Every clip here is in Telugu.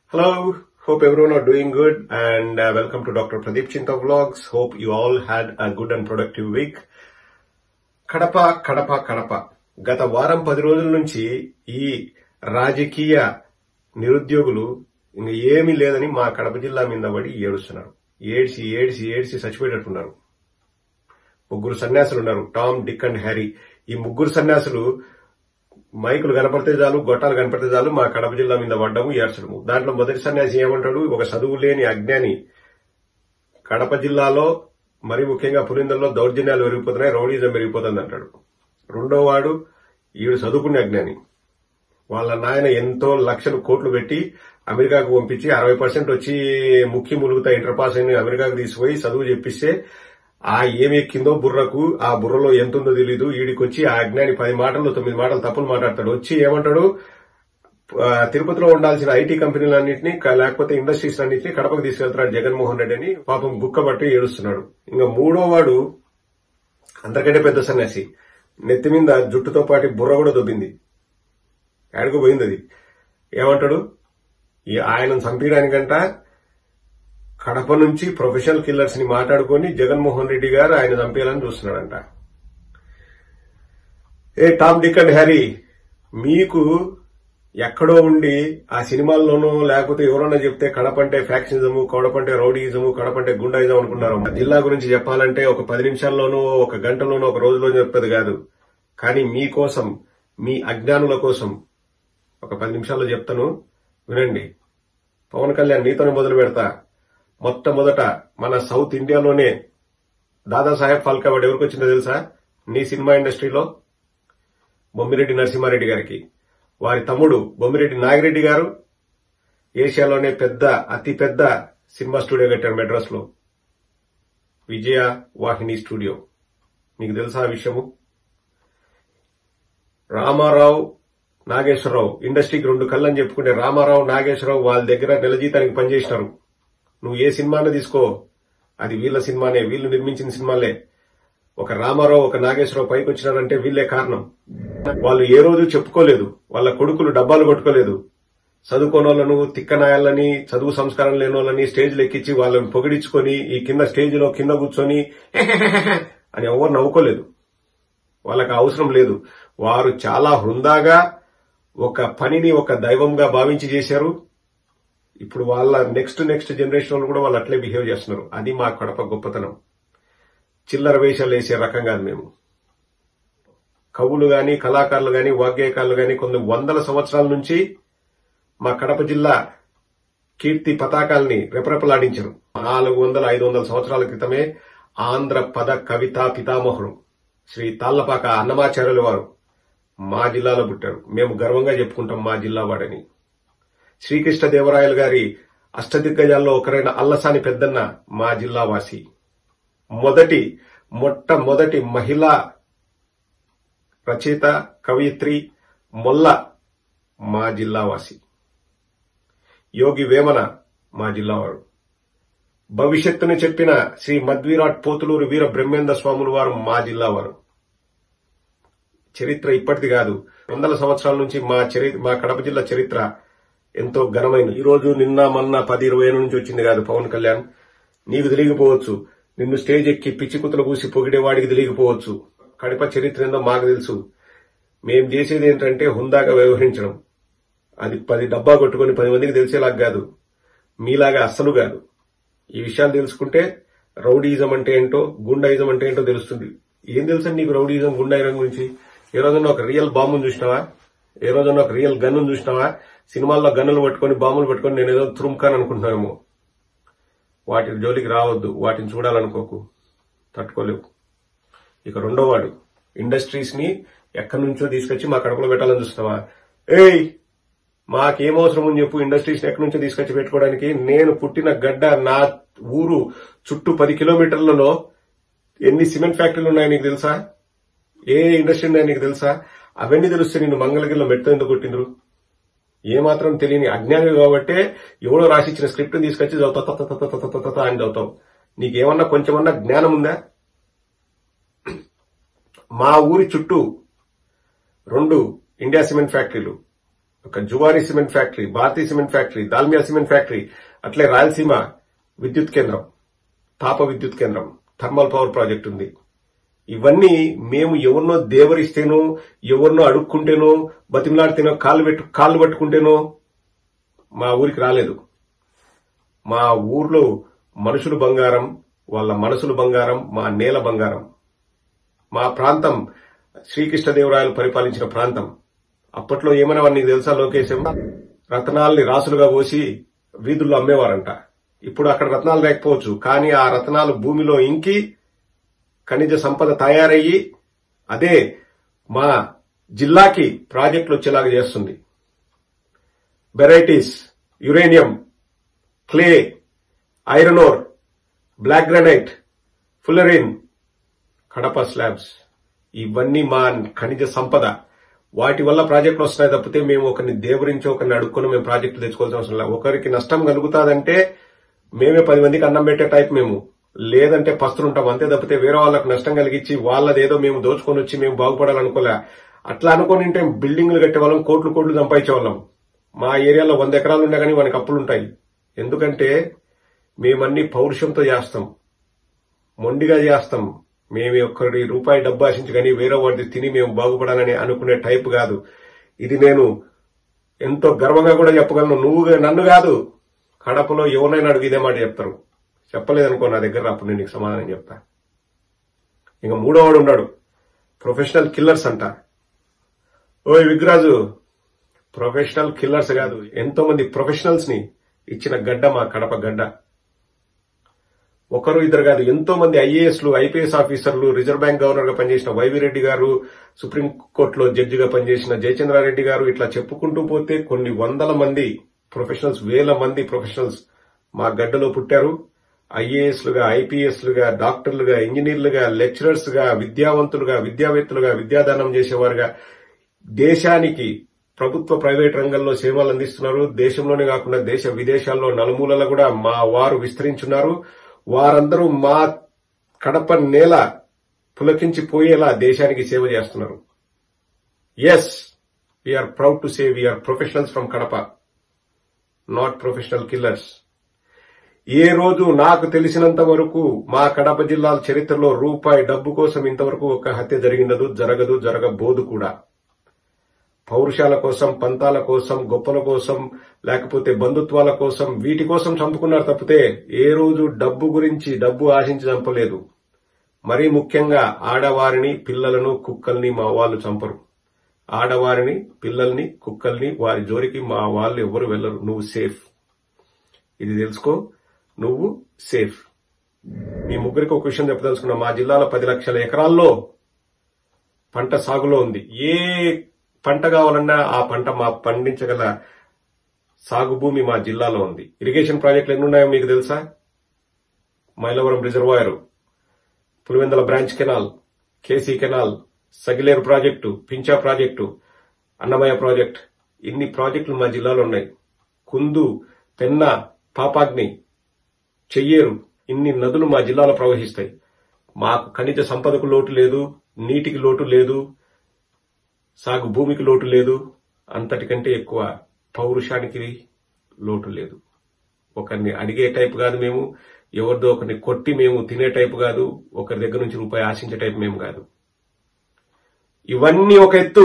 Hello, hope everyone are doing good and uh, welcome to Dr. Pradeep Chinta Vlogs. Hope you all had a good and productive week. Kadapa Kadapa Kadapa గత వారం పది రోజుల నుంచి ఈ రాజకీయ నిరుద్యోగులు ఇంక ఏమీ లేదని మా కడప జిల్లా మీద పడి ఏడుస్తున్నారు ఏడ్చి ఏడ్చి ఏడ్చి చచ్చిపోయేటట్టున్నారు ముగ్గురు సన్యాసులు ఉన్నారు టామ్ డిక్ అండ్ హ్యారీ ఈ ముగ్గురు సన్యాసులు మైకులు కనపడితే చాలు గొట్టాలు కనపడితే చాలు మా కడప జిల్లా మీద పడ్డము ఏడ్చడము దాంట్లో మొదటి సన్యాసి ఏమంటాడు ఒక చదువు లేని అజ్ఞాని కడప జిల్లాలో మరి ముఖ్యంగా పులిందల్లో దౌర్జన్యాలు పెరిగిపోతున్నాయి రౌడీజం పెరిగిపోతుంది అంటాడు రెండో వాడు ఈడు చదువుకునే అజ్ఞాని వాళ్ళ నాయన ఎంతో లక్షలు కోట్లు పెట్టి అమెరికాకు పంపించి అరవై పర్సెంట్ వచ్చి ముఖ్య ములుగుతా ఇంటర్ పాస్ అయిన అమెరికాకు తీసుకుపోయి చదువు చెప్పిస్తే ఆ ఏమి ఎక్కిందో బుర్రకు ఆ బుర్రలో ఎంత ఉందో తెలీదు ఈడికొచ్చి ఆ అజ్ఞాని పది మాటల్లో తొమ్మిది మాటలు తప్పులు మాట్లాడతాడు వచ్చి ఏమంటాడు ఆ, తిరుపతిలో ఉండాల్సిన ఐటీ కంపెనీలన్నింటినీ క- లేకపోతే ఇండస్ట్రీస్ అన్నింటినీ కడపకు తీసుకెళ్తున్నాడు జగన్మోహన్ రెడ్డి అని పాపం గుక్క బట్టి ఏడుస్తున్నాడు ఇంకా మూడో వాడు అంతకంటే పెద్ద సన్యాసి నెత్తి మీద జుట్టుతో పాటు బుర్ర కూడా దొబ్బింది ఎక్కడికి పోయింది అది ఏమంటాడు ఈ ఆయనను చంపించడానికంట కడప నుంచి ప్రొఫెషనల్ కిల్లర్స్ ని మాట్లాడుకొని జగన్మోహన్ రెడ్డి గారు ఆయన చంపేయాలని చూస్తున్నాడంట ఏ టామ్ డిక్ అండ్ హ్యారీ మీకు ఎక్కడో ఉండి ఆ సినిమాల్లోనో లేకపోతే ఎవరన్నా చెప్తే కడపంటే ఫ్యాక్షనిజము కడపంటే రౌడీయిజము కడపంటే గుండాయిజం అనుకున్నారు ఆ జిల్లా గురించి చెప్పాలంటే ఒక పది నిమిషాల్లోనో ఒక గంటలోనో ఒక రోజులో చెప్పేది కాదు కానీ మీకోసం మీ అజ్ఞానుల కోసం ఒక పది నిమిషాల్లో చెప్తాను వినండి పవన్ కళ్యాణ్ నీతోనే మొదలు పెడతా మొట్టమొదట మన సౌత్ ఇండియాలోనే దాదాసాహెబ్ ఫాల్కే అవార్డు ఎవరికి వచ్చిందో తెలుసా నీ సినిమా ఇండస్ట్రీలో బొమ్మిరెడ్డి నరసింహారెడ్డి గారికి వారి తమ్ముడు బొమ్మిరెడ్డి నాగిరెడ్డి గారు ఏషియాలోనే పెద్ద అతి పెద్ద సినిమా స్టూడియో కట్టారు మెడ్రాస్ లో విజయ వాహిని స్టూడియో మీకు తెలుసా ఆ విషయము రామారావు నాగేశ్వరరావు ఇండస్ట్రీకి రెండు కళ్ళని చెప్పుకునే రామారావు నాగేశ్వరరావు వాళ్ళ దగ్గర నెల జీతానికి పనిచేసినారు నువ్వు ఏ సినిమానో తీసుకో అది వీళ్ళ సినిమానే వీళ్ళు నిర్మించిన సినిమాలే ఒక రామారావు ఒక నాగేశ్వరరావు పైకి వచ్చినారంటే వీళ్ళే కారణం వాళ్ళు ఏ రోజు చెప్పుకోలేదు వాళ్ళ కొడుకులు డబ్బాలు కొట్టుకోలేదు చదువుకోనోళ్లను తిక్కనాయాలని చదువు సంస్కారం లేని వాళ్ళని స్టేజ్లు ఎక్కించి వాళ్ళని పొగిడించుకొని ఈ కింద స్టేజ్ లో కింద కూర్చొని అని ఎవరు నవ్వుకోలేదు వాళ్ళకి అవసరం లేదు వారు చాలా హృందాగా ఒక పనిని ఒక దైవంగా భావించి చేశారు ఇప్పుడు వాళ్ళ నెక్స్ట్ నెక్స్ట్ జనరేషన్ వాళ్ళు కూడా వాళ్ళు అట్లే బిహేవ్ చేస్తున్నారు అది మా కడప గొప్పతనం చిల్లర వేషాలు వేసే రకం కాదు మేము కవులు గాని కళాకారులు గాని వాగ్గేయకారులు గాని కొన్ని వందల సంవత్సరాల నుంచి మా కడప జిల్లా కీర్తి పతాకాల్ని రెపరెపలాడించారు నాలుగు వందల ఐదు వందల సంవత్సరాల క్రితమే ఆంధ్ర పద కవితా పితామహుడు శ్రీ తాళ్లపాక అన్నమాచార్యుల వారు మా జిల్లాలో పుట్టారు మేము గర్వంగా చెప్పుకుంటాం మా జిల్లా వాడని శ్రీకృష్ణ దేవరాయలు గారి అష్టదిగ్గజాల్లో ఒకరైన అల్లసాని పెద్దన్న మా జిల్లా వాసి మొదటి మొట్టమొదటి మహిళా రచయిత కవయిత్రి మొల్ల మా జిల్లా వాసి యోగి వేమన మా జిల్లావాడు భవిష్యత్తును చెప్పిన శ్రీ మద్విరాట్ పోతులూరు వీర బ్రహ్మేంద్ర స్వాములు వారు మా జిల్లా వారు చరిత్ర ఇప్పటిది కాదు వందల సంవత్సరాల నుంచి మా చరి మా కడప జిల్లా చరిత్ర ఎంతో ఘనమైనది ఈ రోజు నిన్న మొన్న పది ఇరవై ఏళ్ళ నుంచి వచ్చింది కాదు పవన్ కళ్యాణ్ నీకు తెలియకపోవచ్చు నిన్ను స్టేజ్ ఎక్కి పిచ్చి కుత్తలు కూసి పొగిడేవాడికి తెలియకపోవచ్చు కడప చరిత్ర ఏందో మాకు తెలుసు మేం చేసేది ఏంటంటే హుందాగా వ్యవహరించడం అది పది డబ్బా కొట్టుకొని పది మందికి తెలిసేలాగా కాదు మీలాగా అస్సలు కాదు ఈ విషయాలు తెలుసుకుంటే రౌడీయిజం అంటే ఏంటో గుండాయిజం అంటే ఏంటో తెలుస్తుంది ఏం తెలుసండి నీకు రౌడీయిజం గుండాయిజం గురించి ఏ రోజున ఒక రియల్ బాంబును చూసినావా ఏ రోజున ఒక రియల్ గన్ను చూసినావా సినిమాల్లో గన్నులు పట్టుకొని బాంబులు పట్టుకొని నేను ఏదో తురుముకాను అనుకుంటున్నానేమో వాటి జోలికి రావద్దు వాటిని చూడాలనుకోకు తట్టుకోలేవు ఇక రెండో వాడు ఇండస్ట్రీస్ ని ఎక్కడి నుంచో తీసుకొచ్చి మా కడపలో పెట్టాలని చూస్తున్నావా ఏయ్ మాకేం అవసరం అని చెప్పు ఇండస్ట్రీస్ ఎక్కడి నుంచో తీసుకొచ్చి పెట్టుకోవడానికి నేను పుట్టిన గడ్డ నా ఊరు చుట్టూ పది కిలోమీటర్లలో ఎన్ని సిమెంట్ ఫ్యాక్టరీలు ఉన్నాయో నీకు తెలుసా ఏ ఇండస్ట్రీ ఉన్నాయో నీకు తెలుసా అవన్నీ తెలిస్తే నిన్ను మంగళగిరిలో మెట్ట ఎందుకు కొట్టిండ్రు ఏమాత్రం తెలియని అజ్ఞాని కాబట్టే ఎవడో రాసిచ్చిన స్క్రిప్ట్ తీసుకొచ్చి చదువుతా తత తత తత తత తత అని చదువుతావు నీకేమన్నా కొంచెమన్నా జ్ఞానం ఉందా మా ఊరి చుట్టూ రెండు ఇండియా సిమెంట్ ఫ్యాక్టరీలు ఒక జువారీ సిమెంట్ ఫ్యాక్టరీ భారతీయ cement factory Dalmia cement factory అట్లే రాయలసీమ విద్యుత్ కేంద్రం తాప విద్యుత్ కేంద్రం థర్మల్ పవర్ ప్రాజెక్ట్ ఉంది ఇవన్నీ మేము ఎవరినో దేవరిస్తేనో ఎవరినో అడుక్కుంటేనో బతిమలాడితేనో కాళ్ళు పెట్టు కాళ్ళు పట్టుకుంటేనో మా ఊరికి రాలేదు మా ఊర్లో మనుషులు బంగారం వాళ్ళ మనసులు బంగారం మా నేల బంగారం మా ప్రాంతం శ్రీకృష్ణదేవరాయలు పరిపాలించిన ప్రాంతం అప్పట్లో ఏమన్నా నీకు తెలుసా లోకేశం రత్నాల్ని రాసులుగా పోసి వీధుల్లో అమ్మేవారంట ఇప్పుడు అక్కడ రత్నాలు లేకపోవచ్చు కానీ ఆ రత్నాలు భూమిలో ఇంకి ఖనిజ సంపద తయారయ్యి అదే మా జిల్లాకి ప్రాజెక్టులు వచ్చేలాగా చేస్తుంది varieties uranium clay iron ore black granite ఫులరిన్ కడప స్లాబ్స్ ఇవన్నీ మా ఖనిజ సంపద వాటి వల్ల ప్రాజెక్టులు వస్తున్నాయి తప్పితే మేము ఒకరిని దేవరించి ఒకరిని అడుక్కొని మేము ప్రాజెక్టులు తెచ్చుకోవాల్సిన అవసరం లేదు ఒకరికి నష్టం కలుగుతాదంటే మేమే పది మందికి అన్నం పెట్టే టైప్ మేము లేదంటే పస్తులుంటాం అంతే తప్పితే వేరే వాళ్ళకు నష్టం కలిగించి వాళ్ళదేదో మేము దోచుకొని వచ్చి మేము బాగుపడాలనుకోలే అట్లా అనుకుని ఉంటే బిల్డింగ్లు కట్టే వాళ్ళం కోట్లు కోట్లు సంపాదించే వాళ్ళం మా ఏరియాలో వంద ఎకరాలు ఉన్నా కానీ మనకి అప్పులు ఉంటాయి ఎందుకంటే మేమన్నీ పౌరుషంతో చేస్తాం మొండిగా చేస్తాం మేము ఒక్కడి రూపాయి డబ్బు ఆశించి కానీ వేరే వాడిది తిని మేము బాగుపడాలని అనుకునే టైప్ కాదు ఇది నేను ఎంతో గర్వంగా కూడా చెప్పగలను నువ్వు నన్ను కాదు కడపలో ఎవరినైనా అడుగు ఇదే మాట చెప్తారు చెప్పలేదనుకో నా దగ్గర అప్పుడు నేను నీకు సమాధానం చెప్తా ఇంకా మూడోవాడు ఉన్నాడు ప్రొఫెషనల్ కిల్లర్స్ అంట ఓయ్ విగ్రాజు ప్రొఫెషనల్ కిల్లర్స్ కాదు ఎంతో మంది ప్రొఫెషనల్స్ ని ఇచ్చిన గడ్డ మా కడప గడ్డ ఒకరు ఇద్దరు కాదు ఎంతో మంది ఐఏఎస్లు ఐపీఎస్ ఆఫీసర్లు రిజర్వ్ బ్యాంక్ గవర్నర్ గా పనిచేసిన వైవి రెడ్డి గారు సుప్రీం కోర్టులో జడ్జిగా పనిచేసిన జయచంద్రారెడ్డి గారు ఇట్లా చెప్పుకుంటూ పోతే కొన్ని వందల మంది ప్రొఫెషనల్స్ వేల మంది ప్రొఫెషనల్స్ మా గడ్డలో పుట్టారు ఐఏఎస్లుగా ఐపీఎస్లుగా డాక్టర్లుగా ఇంజనీర్లుగా లెక్చరర్స్ గా విద్యావంతులుగా విద్యావేత్తలుగా విద్యాదానం చేసేవారుగా దేశానికి ప్రభుత్వ ప్రైవేట్ రంగంలో సేవలు అందిస్తున్నారు దేశంలోనే కాకుండా దేశ విదేశాల్లో నలుమూలల కూడా మా వారు విస్తరించున్నారు వారందరూ మా కడప నేల పులకించిపోయేలా దేశానికి సేవ చేస్తున్నారు yes we are proud to say we are professionals from Kadapa not professional killers ఏ రోజు నాకు తెలిసినంత వరకు మా కడప జిల్లాల చరిత్రలో రూపాయి డబ్బు కోసం ఇంతవరకు ఒక హత్య జరిగినదు జరగదు జరగబోదు కూడా పౌరుషాల కోసం పంతాల కోసం గొప్పల కోసం లేకపోతే బంధుత్వాల కోసం వీటి కోసం చంపుకున్నారు తప్పితే ఏ రోజు డబ్బు గురించి డబ్బు ఆశించి చంపలేదు మరీ ముఖ్యంగా ఆడవారిని పిల్లలను కుక్కల్ని మా వాళ్ళు చంపరు ఆడవారిని పిల్లల్ని కుక్కల్ని వారి జోరికి మా వాళ్ళు ఎవరు వెళ్లరు నువ్వు సేఫ్ ఇది తెలుసుకో నువ్వు సేఫ్ మీ ముగ్గురికి ఒక విషయం చెప్పదలుచుకున్నా మా జిల్లాలో పది లక్షల ఎకరాల్లో పంట సాగులో ఉంది ఏ పంట కావాలన్నా ఆ పంట మా పండించగల సాగు భూమి మా జిల్లాలో ఉంది ఇరిగేషన్ ప్రాజెక్టులు ఎన్ని ఉన్నాయో మీకు తెలుసా Mylavaram reservoir Pulivendula branch canal KC canal Sagileru project Pincha project Annamayya project ఇన్ని ప్రాజెక్టులు మా జిల్లాలో ఉన్నాయి కుందు పెన్న పాపాగ్ని చెయ్యేరు ఇన్ని నదులు మా జిల్లాలో ప్రవహిస్తాయి మాకు ఖనిజ సంపదకు లోటు లేదు నీటికి లోటు లేదు సాగు భూమికి లోటు లేదు అంతటికంటే ఎక్కువ పౌరుషానికి లోటు లేదు ఒకరిని అడిగే టైప్ కాదు మేము ఎవరిదో ఒకరిని కొట్టి మేము తినే టైప్ కాదు ఒకరి దగ్గర నుంచి రూపాయి ఆశించే టైప్ మేము కాదు ఇవన్నీ ఒక ఎత్తు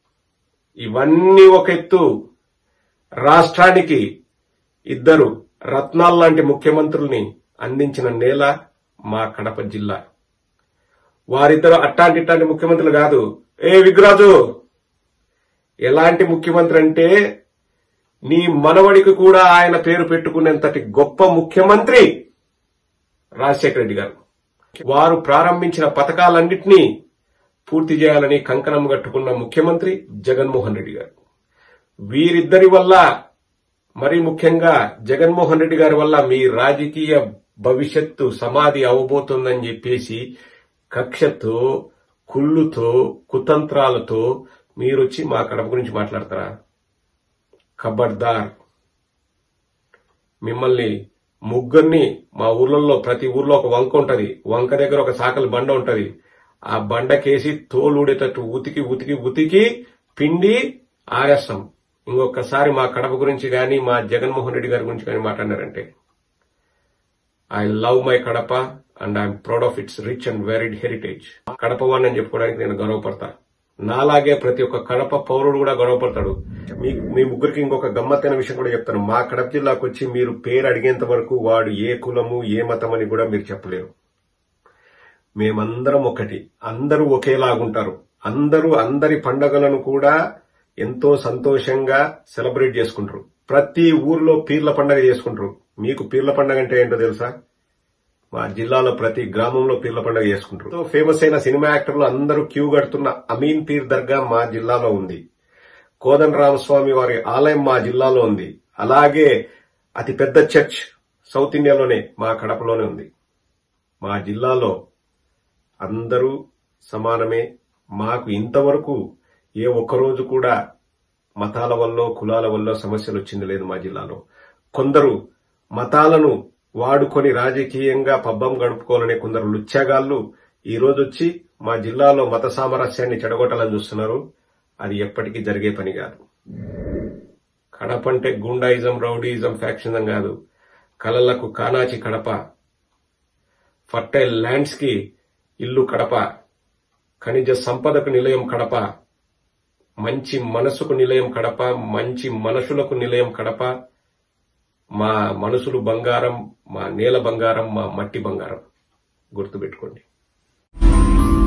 ఇవన్నీ ఒక ఎత్తు రాష్ట్రానికి ఇద్దరు రత్నాల్ లాంటి ముఖ్యమంత్రుల్ని అందించిన నేల మా కడప జిల్లా వారిద్దరు అట్టాంటి ఇట్టాంటి ముఖ్యమంత్రులు కాదు ఏ విగ్రాజు ఎలాంటి ముఖ్యమంత్రి అంటే నీ మనవడికి కూడా ఆయన పేరు పెట్టుకునేంతటి గొప్ప ముఖ్యమంత్రి రాజశేఖర రెడ్డి గారు వారు ప్రారంభించిన పథకాలన్నింటినీ పూర్తి చేయాలని కంకణం కట్టుకున్న ముఖ్యమంత్రి జగన్మోహన్ రెడ్డి గారు వీరిద్దరి వల్ల మరి ముఖ్యంగా జగన్మోహన్ రెడ్డి గారి వల్ల మీ రాజకీయ భవిష్యత్తు సమాధి అవబోతోందని చెప్పేసి కక్షతో కుళ్ళుతో కుతంత్రాలతో మీరొచ్చి మా కడప గురించి మాట్లాడతారా ఖబర్దార్ మిమ్మల్ని ముగ్గురిని మా ఊర్లలో ప్రతి ఊర్లో ఒక వంక ఉంటది వంక దగ్గర ఒక సాకలి బండ ఉంటది ఆ బండకేసి తోలు ఊడేటట్టు ఉతికి ఉతికి ఉతికి పిండి ఆరేస్తాం ఇంకొకసారి మా కడప గురించి కానీ మా జగన్మోహన్ రెడ్డి గారి గురించి కానీ మాట్లాడినారంటే I love my Kadapa and I'm proud of its rich and varied heritage Kadapa వాడిని అని చెప్పుకోవడానికి నేను గర్వపడతా నాలాగే ప్రతి ఒక్క కడప పౌరుడు కూడా గొడవపడతాడు మీ మీ ముగ్గురికి ఇంకొక గమ్మత్తైన విషయం కూడా చెప్తాను మా కడప జిల్లాకు వచ్చి మీరు పేరు అడిగేంత వరకు వాడు ఏ కులము ఏ మతం అని కూడా మీరు చెప్పలేరు మేమందరం ఒకటి అందరూ ఒకేలాగుంటారు అందరూ అందరి పండగలను కూడా ఎంతో సంతోషంగా సెలబ్రేట్ చేసుకుంటారు ప్రతి ఊర్లో పీర్ల పండగ చేసుకుంటారు మీకు పీర్ల పండగ అంటే ఏంటో తెలుసా మా జిల్లాలో ప్రతి గ్రామంలో పీర్ల పండుగ చేసుకుంటారు ఎంతో ఫేమస్ అయిన సినిమా యాక్టర్లు అందరూ క్యూ కడుతున్న అమీన్ పీర్ దర్గా మా జిల్లాలో ఉంది కోదన్ రామస్వామి వారి ఆలయం మా జిల్లాలో ఉంది అలాగే అతి పెద్ద చర్చ్ సౌత్ ఇండియాలోనే మా కడపలోనే ఉంది మా జిల్లాలో అందరూ సమానమే మాకు ఇంతవరకు ఏ ఒక్కరోజు కూడా మతాల వల్ల కులాల వల్ల సమస్యలు వచ్చింది లేదు మా జిల్లాలో కొందరు మతాలను వాడుకొని రాజకీయంగా పబ్బం గడుపుకోవాలనే కొందరు లుచ్చగాళ్లు ఈ రోజు వచ్చి మా జిల్లాలో మత సామరస్యాన్ని చెడగొట్టాలని చూస్తున్నారు అది ఎప్పటికీ జరిగే పని కాదు కడప అంటే గుండాయిజం రౌడీయిజం ఫ్యాక్షనిజం కాదు కలలకు కానాచి కడప ఫర్టైల్ ల్యాండ్స్ కి ఇల్లు కడప ఖనిజ సంపదకు నిలయం కడప మంచి మనసుకు నిలయం కడప మంచి మనుషులకు నిలయం కడప మా మనసులు బంగారం మా నేల బంగారం మా మట్టి బంగారం గుర్తుపెట్టుకోండి